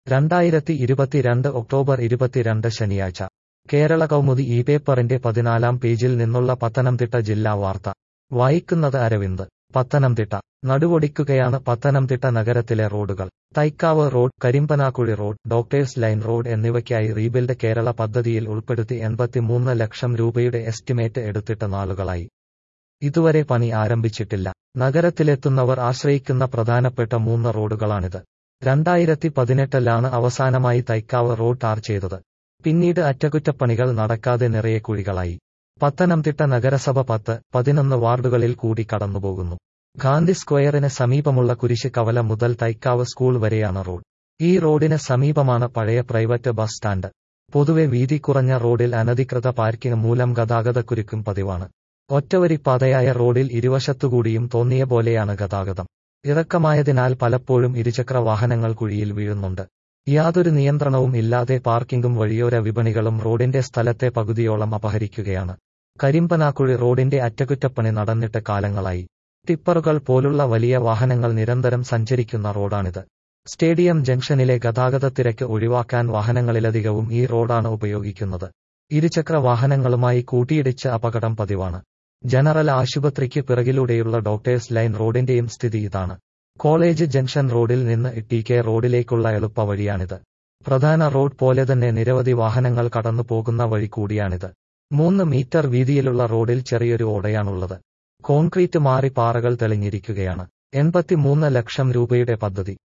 രണ്ടായിരത്തി ഇരുപത്തിരണ്ട് ഒക്ടോബർ ഇരുപത്തിരണ്ട് ശനിയാഴ്ച കേരള കൗമുദി ഈ പേപ്പറിന്റെ പതിനാലാം പേജിൽ നിന്നുള്ള പത്തനംതിട്ട ജില്ലാ വാർത്ത വായിക്കുന്നത് അരവിന്ദ് പത്തനംതിട്ട നടുവൊടിക്കുകയാണ് പത്തനംതിട്ട നഗരത്തിലെ റോഡുകൾ Thaikkavu road Karimbanakuzhi road doctors line road എന്നിവയ്ക്കായി റീബിൽഡ് കേരള പദ്ധതിയിൽ ഉൾപ്പെടുത്തി എൺപത്തിമൂന്ന് ലക്ഷം രൂപയുടെ എസ്റ്റിമേറ്റ് എടുത്തിട്ട് നാളുകളായി ഇതുവരെ പണി ആരംഭിച്ചിട്ടില്ല നഗരത്തിലെത്തുന്നവർ ആശ്രയിക്കുന്ന പ്രധാനപ്പെട്ട മൂന്ന് റോഡുകളാണിത് രണ്ടായിരത്തി പതിനെട്ടിലാണ് അവസാനമായി തൈക്കാവ് റോഡ് ടാർ ചെയ്തത് പിന്നീട് അറ്റകുറ്റപ്പണികൾ നടക്കാതെ നിറയെ കുഴികളായി പത്തനംതിട്ട നഗരസഭ പത്ത് പതിനൊന്ന് വാർഡുകളിൽ കൂടി കടന്നുപോകുന്നു ഗാന്ധി സ്ക്വയറിന് സമീപമുള്ള കുരിശ് കവല മുതൽ തൈക്കാവ് സ്കൂൾ വരെയാണ് റോഡ് ഈ റോഡിന് സമീപമാണ് പഴയ പ്രൈവറ്റ് ബസ് സ്റ്റാൻഡ് പൊതുവെ വീതി കുറഞ്ഞ റോഡിൽ അനധികൃത പാർക്കിംഗ് മൂലം ഗതാഗതക്കുരുക്കും പതിവാണ് ഒറ്റവരിപ്പാതയായ റോഡിൽ ഇരുവശത്തുകൂടിയും തോന്നിയ പോലെയാണ് ഗതാഗതം ഇറക്കമായതിനാൽ പലപ്പോഴും ഇരുചക്ര വാഹനങ്ങൾ കുഴിയിൽ വീഴുന്നുണ്ട് യാതൊരു നിയന്ത്രണവും ഇല്ലാതെ പാർക്കിംഗും വഴിയോര വിപണികളും റോഡിന്റെ സ്ഥലത്തെ പകുതിയോളം അപഹരിക്കുകയാണ് കരിമ്പനാക്കുഴി റോഡിന്റെ അറ്റകുറ്റപ്പണി നടന്നിട്ട് കാലങ്ങളായി ടിപ്പറുകൾ പോലുള്ള വലിയ വാഹനങ്ങൾ നിരന്തരം സഞ്ചരിക്കുന്ന റോഡാണിത് സ്റ്റേഡിയം ജംഗ്ഷനിലെ ഗതാഗതത്തിരക്ക് ഒഴിവാക്കാൻ വാഹനങ്ങളിലധികവും ഈ റോഡാണ് ഉപയോഗിക്കുന്നത് ഇരുചക്ര വാഹനങ്ങളുമായി കൂട്ടിയിടിച്ച് അപകടം പതിവാണ് ജനറൽ ആശുപത്രിക്ക് പിറകിലൂടെയുള്ള ഡോക്ടേഴ്സ് ലൈൻ റോഡിന്റെയും സ്ഥിതി ഇതാണ് കോളേജ് ജംഗ്ഷൻ റോഡിൽ നിന്ന് ടി കെ റോഡിലേക്കുള്ള എളുപ്പവഴിയാണിത് പ്രധാന റോഡ് പോലെ തന്നെ നിരവധി വാഹനങ്ങൾ കടന്നു പോകുന്ന വഴി കൂടിയാണിത് മൂന്ന് മീറ്റർ വീതിയിലുള്ള റോഡിൽ ചെറിയൊരു ഓടയാണുള്ളത് കോൺക്രീറ്റ് മാറി പാറകൾ തെളിഞ്ഞിരിക്കുകയാണ് എൺപത്തിമൂന്ന് ലക്ഷം രൂപയുടെ പദ്ധതി